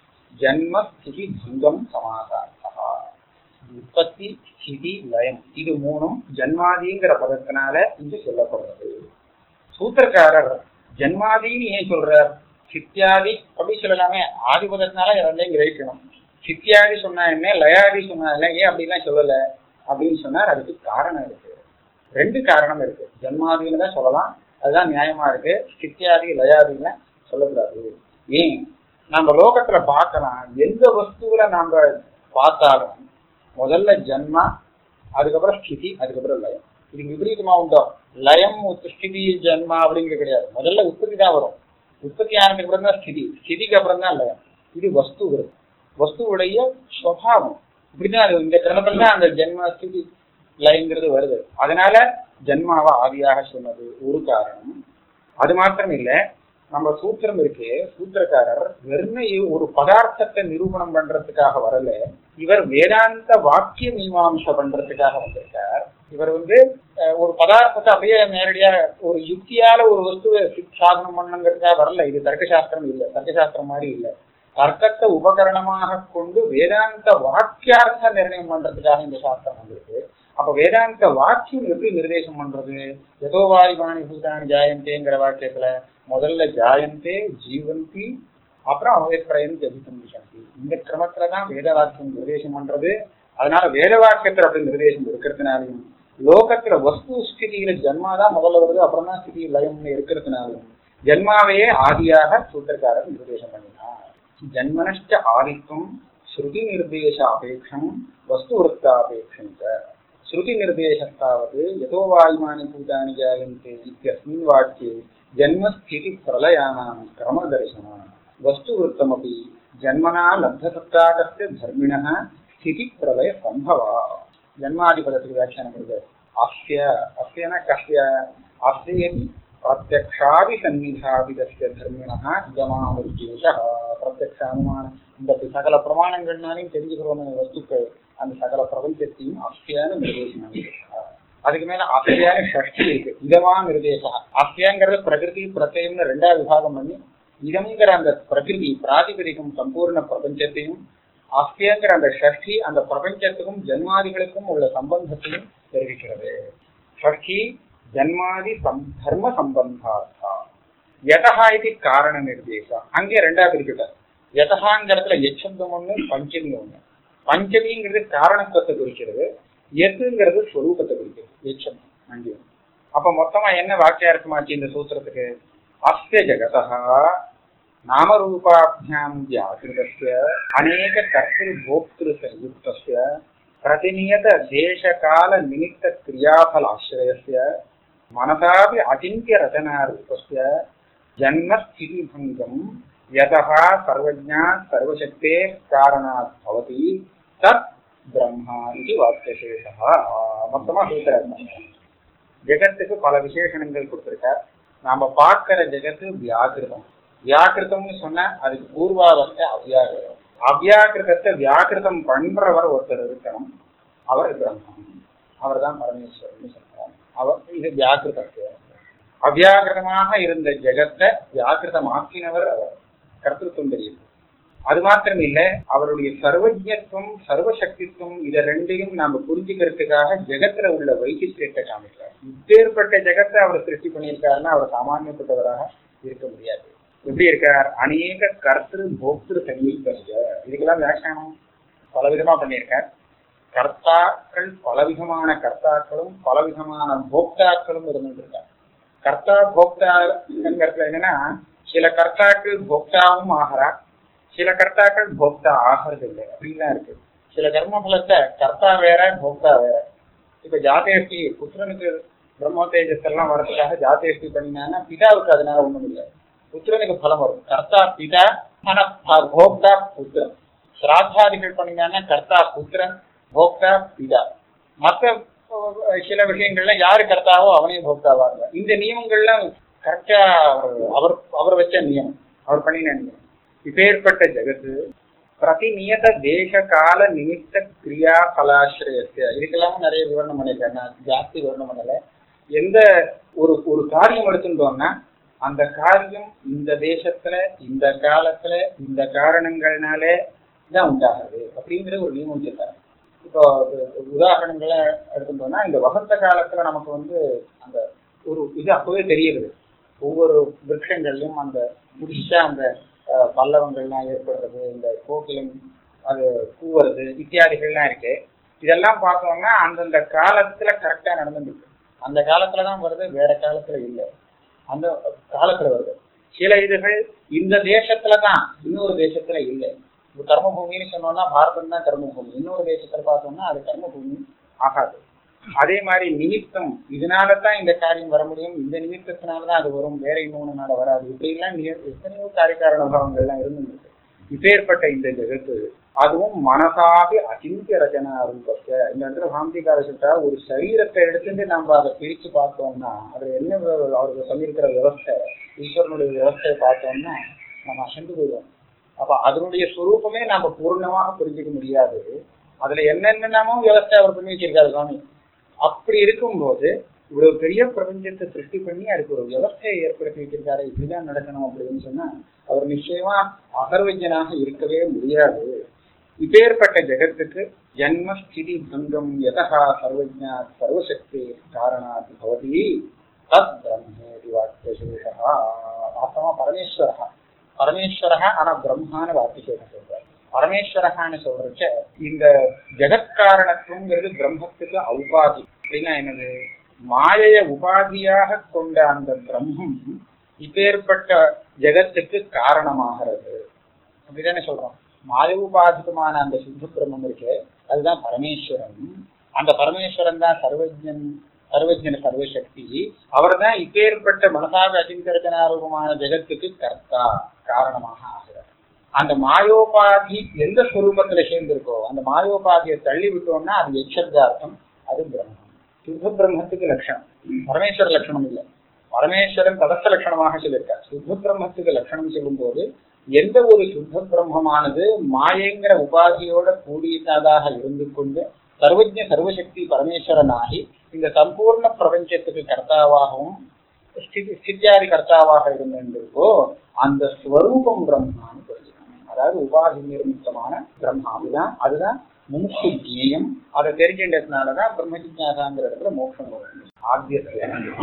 ஜன்ம ஸ்திதி பங்கம் சமாசார்த்தா உற்பத்தி ஸ்திதி லயம் இது மூணும் ஜன்மாதிங்கிற பதத்தினால இங்கு சொல்லப்படுறது சூத்திரக்காரர் ஜன்மாதின்னு ஏன் சொல்றார் சித்தியாதி அப்படி சொல்லலாமே ஆதிபதத்தினால ரெண்டையும் கிரகிக்கணும் சித்தியாதி சொன்னா என்ன லயாதி சொன்னா என்ன ஏன் அப்படிலாம் சொல்லல அப்படின்னு சொன்னார் அதுக்கு காரணம் இருக்கு ரெண்டு காரணம் இருக்கு ஜன்மாதின்னு தான் சொல்லலாம் அதுதான் நியாயமா இருக்கு சித்தியாதி லயாதின்னு சொல்லக்கூடாது ஏன் நம்ம லோகத்துல பார்க்கலாம் எந்த வஸ்துவில நாம பார்த்தாலும் முதல்ல ஜன்மா அதுக்கப்புறம் ஸ்திதி அதுக்கப்புறம் லயம் இதுக்கு விபரீதமா உண்டோ லயம் உத்~ ஸ்திதி ஜன்மா அப்படிங்கிறது கிடையாது முதல்ல உற்பத்தி தான் வரும் உற்பத்தி ஆனதுக்கு அப்புறம் தான் ஸ்திதி ஸ்திதிக்கு அப்புறம் தான் லயம் இது வஸ்து வரும் வஸ்துவுடைய சுவாவம் இப்படிதான் அது இந்த கிரமத்துல தான் அந்த ஜென்ம ஸ்திதி லயங்கிறது வருது அதனால ஜென்மாவை ஆதியாக சொன்னது ஒரு காரணம் அது மாத்திரம் இல்ல நம்ம சூத்திரம் இருக்கு சூத்திரக்காரர் வெறும் ஒரு பதார்த்தத்தை நிரூபணம் பண்றதுக்காக வரல இவர் வேதாந்த வாக்கிய மீமாம்சை பண்றதுக்காக வந்திருக்கார் இவர் வந்து அஹ், ஒரு பதார்த்தத்தை அப்படியே நேரடியா ஒரு யுக்தியால ஒரு வஸ்துவை சாதனம் பண்ணுங்கிறதுக்காக வரல இது தர்க்கசாஸ்திரம் இல்ல தர்க்கசாஸ்திரம் மாதிரி இல்ல தர்க்கத்தை உபகரணமாக கொண்டு வேதாந்த வாக்கியார்த்த நிர்ணயம் பண்றதுக்காக இந்த சாஸ்திரம் வந்திருக்கு அப்ப வேதாந்த வாக்கியம் எப்படி நிர்தேசம் பண்றது எதோ வாயுவாணி பூதானி ஜாயந்தேங்கிற வாக்கியத்துல முதல்ல ஜாயந்தே ஜீவந்தி அப்புறம் அவயப்பிரயம் ஜபிதம் சக்தி இந்த கிரமத்துல தான் வேத வாக்கியம் நிர்தேசம் பண்றது அதனால வேத வாக்கியத்துல அப்படி நிர்தேசம் இருக்கிறதுனாலையும் லோகத்துல வஸ்து ஸ்திதியில ஜன்மா தான் முதல்ல வருது அப்புறம் தான் ஸ்திதி லயம்னு இருக்கிறதுனாலையும் ஜன்மாவையே ஆதியாக சூத்திரக்காரர் நிர்தேசம் பண்ணினார் ஜன்மனஷ்ட ஆதித்வம் ஸ்ருதி நிர்தேச அபேட்சம் வஸ்து விருத்தாபேட்சம் ஸ்ருதி நிர்தேசத்தாவது யதோ வாயுமானி பூதானி ஜாயந்தே இत्यस्मिन् वाक्ये जन्मस्थिति प्रलयानां क्रमदर्शनं वस्तुवृत्तमपि जन्मना लब्धसत्ताकस्य धर्मिणः स्थितिप्रलयसम्भवा जन्मादिपदस्य व्याख्यानं कृते अस्य अस्य न कस्य अस्य यदि பிரத்யக்ஷாதிசன்னிதாபிதஸ்ய தர்மிணः இதமாமுச்சேஷः பிரத்யக்ஷ அனுமானம் இந்த சகல பிரமாணங்கள்னாலையும் தெரிஞ்சுக்கிறோம் வஸ்துக்கள் அந்த சகல பிரபஞ்சத்தையும் அஸ்தியான நிர்தேசனம் அதுக்கு மேல அஸ்தியான ஷஷ்டி இருக்கு இதமா நிர்தேசா அஸ்தியாங்கிறது பிரகிருதி பிரத்யம்னு ரெண்டா விபாகம் பண்ணி இதம்ங்கிற அந்த பிரகிருதி பிராதிபதிக்கும் சம்பூர்ண பிரபஞ்சத்தையும் அஸ்தியங்கிற அந்த ஷஷ்டி அந்த பிரபஞ்சத்துக்கும் ஜன்மாதிகளுக்கும் உள்ள சம்பந்தத்தையும் தெரிவிக்கிறது ஷஷ்டி ஜன்மாதி சம் தர்ம சம்பந்தார்த்தா யதஹா இது காரண நிர்தேசம் அங்கே ரெண்டா பிரிச்சுட்டார் யதஹாங்கிறதுல எச்சந்தம் ஒண்ணு பஞ்சமி ஒண்ணு பஞ்சமிங்கிறது காரணத்துவத்தை குறிக்கிறது எதுங்கிறது ஸ்வரூபத்தை குறிக்கிறது எச்சந்தம் அங்கே அப்ப மொத்தமா என்ன வாக்கியார்த்தமாச்சு இந்த சூத்திரத்துக்கு அஸ்ய ஜகதா நாமரூபாபியாம் வியாகிருதஸ்ய அநேக கர்த்திரு போக்திரு சயுக்தஸ்ய प्रतिनियत देशकाल निमित्त क्रियाफल आश्रयस्य मनसापि अचिन्त्य रचनारूपस्य जन्मस्थितिभङ्गं यतः सर्वज्ञात् सर्वशक्तेः कारणात् भवति तत् பிரம்மா இது வாக்கியசேஷः மொத்தமா சூத்திரம் ஜெகத்துக்கு பல விசேஷணங்கள் கொடுத்திருக்கார் நாம பார்க்கிற ஜெகத்து வியாக்கிருதம் வியாக்கிருதம்னு சொன்னா அதுக்கு பூர்வாவஸ்தை அவ்யாக்கிருதம் அவ்யாக்கிருதத்தை வியாக்கிருதம் பண்றவர் ஒருத்தர் இருக்கணும் அவர் பிரம்மம் அவர் தான் பரமேஸ்வரன் சொல்றார் அவர் இது வியாக்கிருதத்தை அவ்யாக்கிருதமாக இருந்த ஜெகத்தை வியாக்கிருதமாக்கினவர் அவர் கர்த்தத்துவம் தெரியுது அது மாத்திரம் இல்ல அவருடைய சர்வஜத்துவம் சர்வசக்தித்துவம் இதை ரெண்டையும் நாம புரிஞ்சுக்கிறதுக்காக ஜெகத்துல உள்ள வைசிஷ்டியத்தை காமிக்கிறார் இப்பேற்பட்ட ஜெகத்தை அவர் சிருஷ்டி பண்ணியிருக்காருன்னா அவர் சாமானியப்பட்டவராக இருக்க முடியாது எப்படி இருக்கார் அநேக கர்த்திரு போக்திரு சங்கீதங்க இதுக்கெல்லாம் வியாக்கியானம் பலவிதமா பண்ணியிருக்கார் கர்த்தாக்கள் பலவிதமான கர்த்தாக்களும் பலவிதமான போக்தாக்களும் இருந்துருக்கார் கர்த்தா போக்தாங்கிறதுல என்னன்னா சில கர்த்தாக்கள் போக்தாவும் ஆகிறா சில கர்த்தாக்கள் போக்தா ஆகிறது இல்லை அப்படின்லாம் இருக்கு சில கர்ம பலத்தை கர்த்தா வேற போக்தா வேற இப்ப ஜாதேஷ்டி புத்திரனுக்கு பிரம்ம தேஜஸ் எல்லாம் வரதுக்காக ஜாதேஷ்டி பண்ணினான்னா பிதாவுக்கு அதனால ஒண்ணும் இல்லை புத்திரனுக்கு பலம் வரும் கர்த்தா பிதா ஆனா ப- போக்தா புத்திரன் சிராத்தாதிகள் பண்ணினான்னா கர்த்தா புத்திரன் போக்தா பிதா மற்ற அஹ், சில விஷயங்கள்ல யாரு கர்த்தாவோ அவனே போக்தாவா இருந்தார் இந்த நியமங்கள்லாம் கரெக்டா அவர் அவர் வச்ச நியமம் அவர் பண்ணின நியமம் இப்பேற்பட்ட ஜெகத்து பிரதிநியத தேச கால நிமித்த கிரியா பலாசிரயத்தை இதுக்கெல்லாம் நிறைய விவரணம் பண்ணியிருக்கேன் நான் ஜாஸ்தி விவரணம் பண்ணல எந்த ஒரு ஒரு காரியம் எடுத்துட்டோம்னா அந்த காரியம் இந்த தேசத்துல இந்த காலத்துல இந்த காரணங்கள்னாலே தான் உண்டாகுது அப்படிங்கிற ஒரு நியமம் வச்சிருக்காரு இப்போ ஒரு உதாரணங்களை எடுத்துட்டோம்னா இந்த வசந்த காலத்துல நமக்கு வந்து அந்த ஒரு இது அப்பவே தெரியுது ஒவ்வொரு விருட்சங்கள்லயும் அந்த புதுசா அந்த அஹ், பல்லவங்கள்லாம் ஏற்படுறது இந்த கோகிலம் அது கூவுறது இத்தியாதிகள்லாம் இருக்கு இதெல்லாம் பார்த்தோம்னா அந்தந்த காலத்துல கரெக்டா நடந்துருக்கு அந்த காலத்துல தான் வருது வேற காலத்துல இல்லை அந்த காலத்துல வருது சில இதுகள் இந்த தேசத்துல தான் இன்னொரு தேசத்துல இல்லை இப்போ கர்மபூமின்னு சொன்னோம்னா பாரதம் தான் கர்மபூமி இன்னொரு தேசத்துல பார்த்தோம்னா அது கர்மபூமி ஆகாது அதே மாதிரி நிமித்தம் இதனால தான் இந்த காரியம் வர முடியும் இந்த நிமித்தத்தினால தான் அது வரும் வேற இன்னொன்னுனால வராது இப்படிலாம் நிய- எத்தனையோ காரியக்காரண பாவங்கள்லாம் இருந்துருக்கு இப்பேற்பட்ட இந்த ஜெகத்து அதுவும் மனசாபி அச்சிந்திய ரச்சனா ரூபத்தை இந்த இடத்துல சாந்திகார சொல்றா ஒரு சரீரத்தை எடுத்துட்டு நம்ம அதை பிரிச்சு பார்த்தோம்னா அதுல என்ன வி- அவருக்கு சொல்லியிருக்கிற விவஸ்தை ஈஸ்வரனுடைய விவஸ்தையை பார்த்தோம்னா நம்ம அசந்து போயிடுவோம் அப்ப அதனுடைய சுரூபமே நாம பூர்ணமாக புரிஞ்சுக்க முடியாது அதுல என்னென்னமோ விவஸ்தை அவர் பண்ணி வச்சிருக்காரு சுவாமி அப்படி இருக்கும்போது இவ்வளவு பெரிய பிரபஞ்சத்தை சிருஷ்டி பண்ணி அதுக்கு ஒரு விவஸ்தையை ஏற்படுத்தி வச்சிருக்காரு இப்படிதான் நடக்கணும் அப்படின்னு சொன்னா அவர் நிச்சயமா அகர்வஜனாக இருக்கவே முடியாது இப்பேற்பட்ட ஜெகத்துக்கு ஜன்ம ஸ்திதி பங்கம் யதா சர்வஜா சர்வசக்தி காரணாத் பவதி தத் பிரம்மேதி வாக்கியசேஷா வாஸ்தவமா பரமேஸ்வரா பரமேஸ்வரா ஆனா பிரம்மான வாக்கியசேஷம் சொல்றார் பரமேஸ்வரகான்னு சொல்றச்ச இந்த ஜெகத்காரணத்துவங்கிறது பிரம்மத்துக்கு ஔபாதி அப்படின்னா என்னது மாயைய உபாதியாக கொண்ட அந்த பிரம்மம் இப்பேற்பட்ட ஜெகத்துக்கு காரணமாகிறது அப்படிதானே சொல்றோம் மாய உபாதிகமான அந்த சுத்த பிரம்மம் இருக்கு அதுதான் பரமேஸ்வரன் அந்த பரமேஸ்வரன் தான் சர்வஜன் சர்வஜன சர்வசக்தி அவர் தான் இப்பேற்பட்ட மனசாக அச்சிந்தரச்சனாரூபமான ஜெகத்துக்கு கர்த்தா காரணமாக ஆகிறார் அந்த மாயோபாதி எந்த ஸ்வரூபத்துல சேர்ந்திருக்கோ அந்த மாயோபாதியை தள்ளி விட்டோம்னா அது எச்சர்தார்த்தம் அது பிரம்மம் சுத்த பிரம்மத்துக்கு லட்சணம் பரமேஸ்வர லட்சணம் இல்லை பரமேஸ்வரன் தடஸ்த லட்சணமாக சொல்லியிருக்கார் சுத்த பிரம்மத்துக்கு லட்சணம் சொல்லும்போது எந்த ஒரு சுத்த பிரம்மமானது மாயங்கிற உபாதியோட கூடியதாக இருந்து கொண்டு சர்வஜ சர்வசக்தி பரமேஸ்வரனாகி இந்த சம்பூர்ண பிரபஞ்சத்துக்கு கர்த்தாவாகவும் ஸ்திதி ஸ்தித்யாதி கர்த்தாவாக இருந்திருக்கோ அந்த ஸ்வரூபம் பிரம்மான்னு சொல்லியிருக்காங்க அதாவது உபாதி நிர்மித்தமான பிரம்மா அதுதான் அதுதான் முமுக்கு ஜேயம் அதை தெரிஞ்சின்றதுனாலதான் பிரம்ம ஜிஜாசாங்கிற இடத்துல மோட்சம் வரும் ஆத்தியத்துல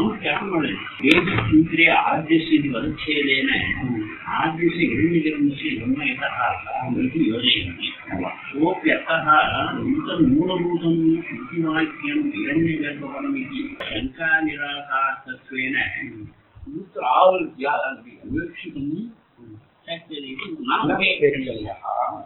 वेदसूत्रे आद्यस्य इति वदच्छेदेन आद्यस्य हिरण्यगर्भस्य ब्रह्म यतः इति योजयन्ति सोऽप्यर्थः नूतनमूलभूतं श्रुतिवाक्यं हिरण्यगर्भपरमिति शङ्कानिराकारत्वेन सूत्र आवृत्या विवक्षितुं शक्यते इति न उपेक्षणीयः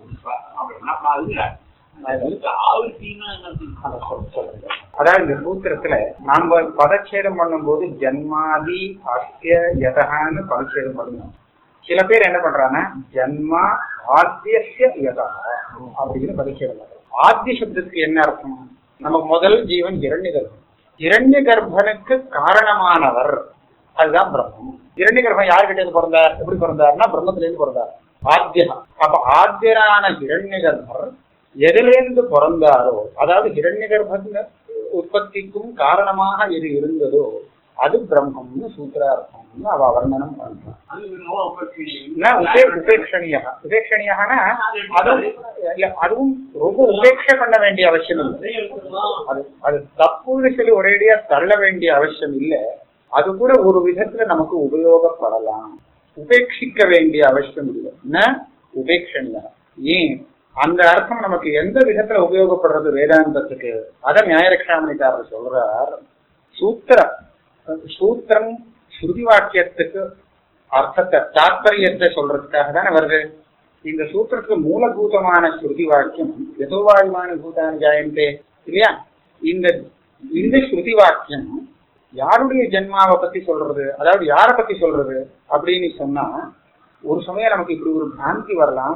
ஆவர்த்தின்னா அதை சொல்~ சொல்றேன். அதாவது இந்த சூத்திரத்துல நாம பதச்சேதம் பண்ணும்போது ஜன்மாதி அஸ்ய யதகான்னு பதச்சேதம் பண்ணணும் சில பேர் என்ன பண்றாங்கன்னா ஜன்மா ஆத்தியஸ்ய யதா அப்படின்னு பதச்சேதம் பண்றாங்க. ஆத்திய சப்தத்துக்கு என்ன அர்த்தம் நமக்கு முதல் ஜீவன் இரண்ய கர்ப்பம் இரண்ய கர்ப்பனுக்கு காரணமானவர் அதுதான் பிரம்மம் இரண்ய கர்ப்பம் யார்கிட்ட இருந்து பிறந்தார் எப்படி பிறந்தார்னா பிரம்மத்துல இருந்து பிறந்தார் ஆத்தியா அப்ப ஆத்தியரான இரண்ய கர்ப்பர் எதிலிருந்து பிறந்தாரோ அதாவது ஹிரண்ய கர்ப்ப உற்பத்திக்கும் காரணமாக எது இருந்ததோ அது பிரம்மம்னு சூத்திரார்த்தம்னு அவ வர்ணனம் பண்றான் என்ன உபே உபேட்சணியா உபேட்சணியானா அதுவும் இல்ல, அதுவும் ரொம்ப உபேட்சை பண்ண வேண்டிய அவசியம் இல்லை அது அது தப்புன்னு சொல்லி ஒரேடியா தள்ள வேண்டிய அவசியம் இல்லை அது கூட ஒரு விதத்துல நமக்கு உபயோகப்படலாம் உபேட்சிக்க வேண்டிய அவசியம் இல்லை என்ன உபேட்சணியா ஏன் அந்த அர்த்தம் நமக்கு எந்த விதத்துல உபயோகப்படுறது வேதாந்தத்துக்கு அத நியாயரக்ஷாமணிக்காரர் சொல்றார் சூத்திர சூத்திரம் ஸ்ருதி வாக்கியத்துக்கு அர்த்தத்தை தாத்பரியத்தை சொல்றதுக்காக தானே வருது இந்த சூத்திரத்துக்கு மூலபூதமான ஸ்ருதி வாக்கியம் எதோவாயுமான பூதான ஜாயந்தே இல்லையா இந்த இந்த ஸ்ருதி வாக்கியம் யாருடைய ஜென்மாவை பத்தி சொல்றது அதாவது யாரை பத்தி சொல்றது அப்படின்னு சொன்னா ஒரு சமயம் நமக்கு இப்படி ஒரு பிராந்தி வரலாம்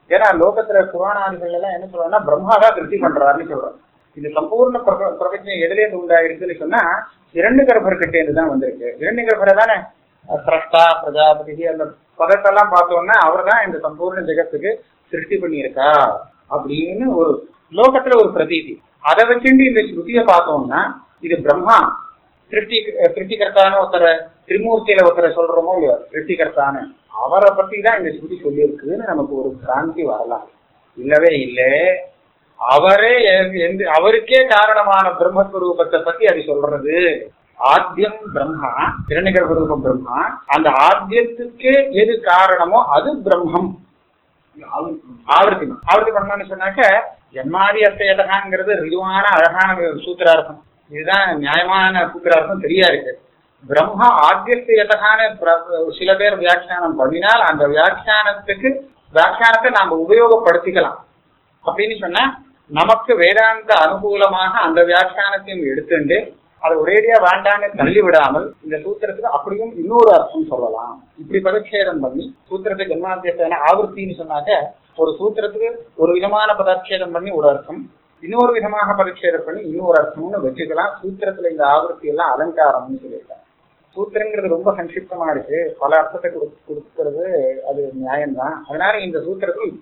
ஏன்னா லோகத்துல புராணாதிகள் எல்லாம் என்ன சொல்றாங்கன்னா பிரம்மா தான் திருப்தி பண்றாருன்னு சொல்றாங்க இந்த சம்பூர்ண பிரப- பிரபஞ்சம் எதுல இருந்து உண்டாயிருக்குன்னு சொன்னா இரண்டு கர்ப்பர்கிட்ட இருந்து தான் வந்திருக்கு இரண்டு கர்ப்பரை தானே சிரஷ்டா பிரஜாபதி அந்த பதத்தெல்லாம் பார்த்தோம்னா அவர் தான் இந்த சம்பூர்ண ஜெகத்துக்கு சிருஷ்டி பண்ணியிருக்கா அப்படின்னு ஒரு லோகத்துல ஒரு பிரதீதி அதை வச்சுட்டு இந்த ஸ்ருதியை பார்த்தோம்னா இது பிரம்மா சிருஷ்டி சிருஷ்டிகர்த்தான ஒருத்தரை திரிமூர்த்தியில ஒருத்தரை சொல்றோமோ இல்லையோ சிருஷ்டிகர்த்தான அவரை பத்தி தான் இந்த ஸ்ருதி சொல்லியிருக்குன்னு நமக்கு ஒரு கிராந்தி வரலாம் இல்லவே இல்லை அவரே எந்த- எந்த அவருக்கே காரணமான பிரம்மஸ்வரூபத்தை பத்தி அது சொல்றது ஆத்தியம் பிரம்மா இரணிகர்பரூபம் பிரம்மா அந்த ஆத்தியத்துக்கு எது காரணமோ அது பிரம்மம் ஆவர்த்தி ஆவர்த்தி பண்ணணும்னு சொன்னாக்க ஜன்மாதி அஸ்தயதகாங்கிறது ரிதுவான அழகான சூத்திரார்த்தம் இதுதான் நியாயமான சூத்திரார்த்தம் சரியா இருக்கு பிரம்மா ஆத்தியஸ்தயதகான சில பேர் வியாக்கியானம் பண்ணினால் அந்த வியாக்கியானத்துக்கு வியாக்கியானத்தை நாம உபயோகப்படுத்திக்கலாம் அப்படின்னு சொன்னா நமக்கு வேதாந்த அனுகூலமாக அந்த வியாக்கியானத்தையும் எடுத்துண்டு அதை ஒரேடியா வேண்டான்னு தள்ளி விடாமல் இந்த சூத்திரத்துக்கு அப்படியும் இன்னொரு அர்த்தம் சொல்லலாம் இப்படி பதச்சேதம் பண்ணி சூத்திரத்துக்கு ஜன்மாத்தியத்தை ஆவர்த்தின்னு சொன்னாக்க ஒரு சூத்திரத்துக்கு ஒரு விதமான பதச்சேதம் பண்ணி ஒரு அர்த்தம் இன்னொரு விதமாக பரிச்சேதம் பண்ணி இன்னொரு அர்த்தம்னு வச்சுக்கலாம் சூத்திரத்துல இந்த ஆவர்த்தி எல்லாம் அலங்காரம்னு சொல்லியிருக்காங்க சூத்திரங்கிறது ரொம்ப சங்கிப்தமா இருக்கு பல அர்த்தத்தை கொடு- கொடுக்கறது அது நியாயம்தான் அதனால இந்த சூத்திரத்தில்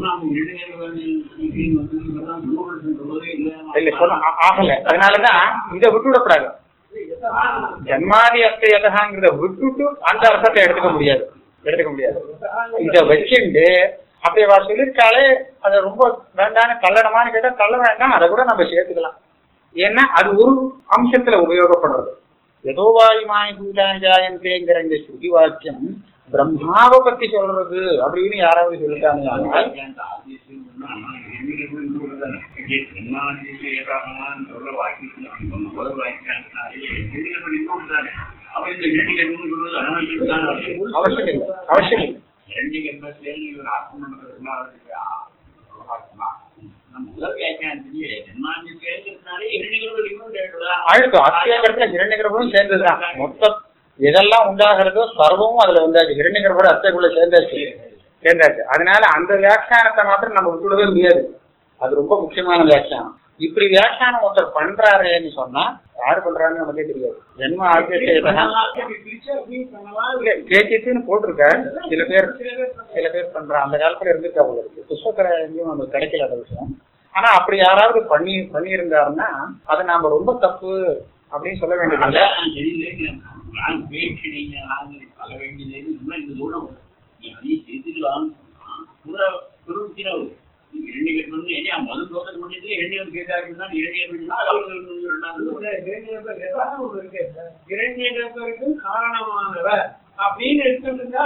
இல்ல சொல்ல ஆ- ஆகல அதனாலதான் இதை விட்டுவிடக்கூடாது ஜன்மாதி அஸ்தயதகாங்கிறத விட்டுட்டு அந்த அர்த்தத்தை எடுத்துக்க முடியாது எடுத்துக்க முடியாது இத வச்சுண்டு அப்படி அவ சொல்லியிருக்காளே அதை ரொம்ப வேண்டான்னு தள்ளடமான்னு கேட்டா தள்ள வேண்டாம் அதை கூட நம்ம சேர்த்துக்கலாம் ஏன்னா அது ஒரு அம்சத்துல உபயோகப்படுறது ஏதோ வாயுமாய் பூஜாஜாயந்தேங்கிற இந்த ஸ்ருதி வாக்கியம் பிரம்மாவை பத்தி சொல்றது அப்படின்னு யாராவது சொல்லிட்டாங்க அவசியம் இல்லை அவசியம் இல்லை ஆயிடுத்து அத்தியாகத்துல ஹிரண்யகர்பமும் சேர்ந்ததுதான் மொத்தம் எதெல்லாம் உண்டாகிறதோ சர்வமும் அதுல வந்தாச்சு ஹிரண்யகர்போட அத்தைக்குள்ள சேர்ந்தாச்சு சேர்ந்தாச்சு அதனால அந்த வியாக்கியானத்தை மாத்திரம் நம்ம விட்டுவிடவே முடியாது அது ரொம்ப முக்கியமான வியாக்கியானம் இப்படி வியாக்கியானம் ஒருத்தர் பண்றாருன்னு சொன்னா யாரு பண்றாருன்னு நமக்கே தெரியாது ஜென்ம ஆத்தியத்தை கேச்சின்னு போட்டிருக்க சில பேர் சில பேர் பண்றான் அந்த காலத்துல இருந்திருக்கா போல இருக்கு புஷ்பக்கரை எங்கேயும் நமக்கு கிடைக்கல அந்த விஷயம் ஆனா அப்படி யாராவது பண்ணி பண்ணியிருந்தாருன்னா அதை நாம ரொம்ப தப்பு அப்படின்னு சொல்ல வேண்டியதில்லை காரணமானவர் அப்படின்னு எடுத்துட்டா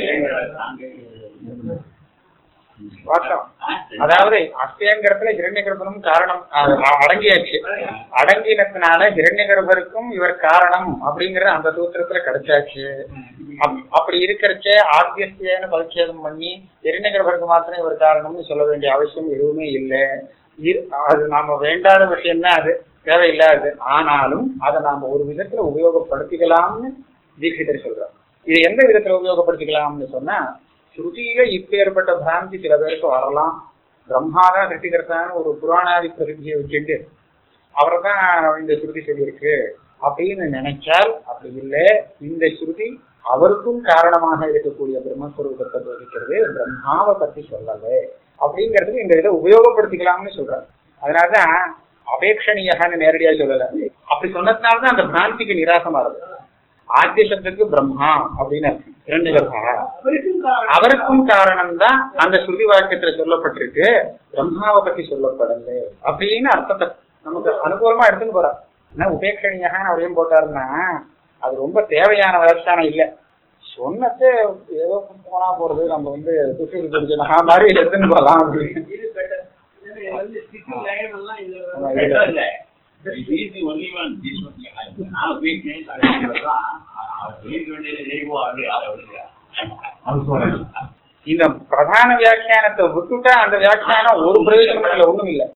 வாஸ்தவம் அதாவது அஸ்தியங்கிறதுல ஹிரண்யகர்பனும் காரணம் அஹ், அடங்கியாச்சு அடங்கினதுனால ஹிரண்யகர்பருக்கும் இவர் காரணம் அப்படிங்கறது அந்த சூத்திரத்துல கிடைச்சாச்சு அப்- அப்படி இருக்கிறச்சே ஆத்தியஸ்தியன்னு பரிச்சேதம் பண்ணி ஹிரண்யகர்பருக்கு மாத்திரம் இவர் காரணம்னு சொல்ல வேண்டிய அவசியம் எதுவுமே இல்லை இரு- அது நாம வேண்டாத விஷயம் தான் அது தேவையில்லாது ஆனாலும் அதை நாம ஒரு விதத்துல உபயோகப்படுத்திக்கலாம்னு தீட்சிதர் சொல்றார் இது எந்த விதத்துல உபயோகப்படுத்திக்கலாம்னு சொன்னா ஸ்ருதியில இப்பேற்பட்ட பிராந்தி சில பேருக்கு வரலாம் பிரம்மாதான் சிருஷ்டிகர்த்தான ஒரு புராணாதி பிரசித்தியை வச்சுட்டு அவரை தான் இந்த ஸ்ருதி சொல்லியிருக்கு அப்படின்னு நினைச்சால் அப்படி இல்லை இந்த ஸ்ருதி அவருக்கும் காரணமாக இருக்கக்கூடிய பிரம்மஸ்வரூபத்தை போதிக்கிறது பிரம்மாவை பத்தி சொல்லலை அப்படிங்கிறதுக்கு இந்த இதை உபயோகப்படுத்திக்கலாம்னு சொல்றாரு அதனாலதான் அபேட்சணீயகான்னு நேரடியா சொல்லல அப்படி சொன்னதுனாலதான் அந்த பிராந்திக்கு நிராசமா இருக்கு ஆத்திய சப்தத்துக்கு பிரம்மா அப்படின்னு அர்த்தம். இரண்டு கர்ப்பா அவருக்கும் காரணம் தான் அந்த ஸ்ருதி வாக்கியத்துல சொல்லப்பட்டிருக்கு பிரம்மாவை பத்தி சொல்லப்படல அப்படின்னு அர்த்தத்தை நமக்கு அனுகூலமா எடுத்துன்னு போறார் ஆனா உபேட்சணியாக அவரையும் போட்டாருன்னா அது ரொம்ப தேவையான வியாக்கியானம் இல்ல சொன்னது ஏதோ போனா போறது நம்ம வந்து துஷி தெரிஞ்சா மாதிரி எடுத்துன்னு போகலாம் அப்படின்னு இது better. இது வந்து sticky line எல்லாம் இதுல ஆமா, வந்து இதுல- இல்ல. This is the only one. This one. Now weakness. இந்த பிரதான வியாக்கியானத்தை விட்டுட்டா அந்த வியாக்கியானம் ஒரு பிரயோஜனம் இல்லை ஒண்ணும் இல்லை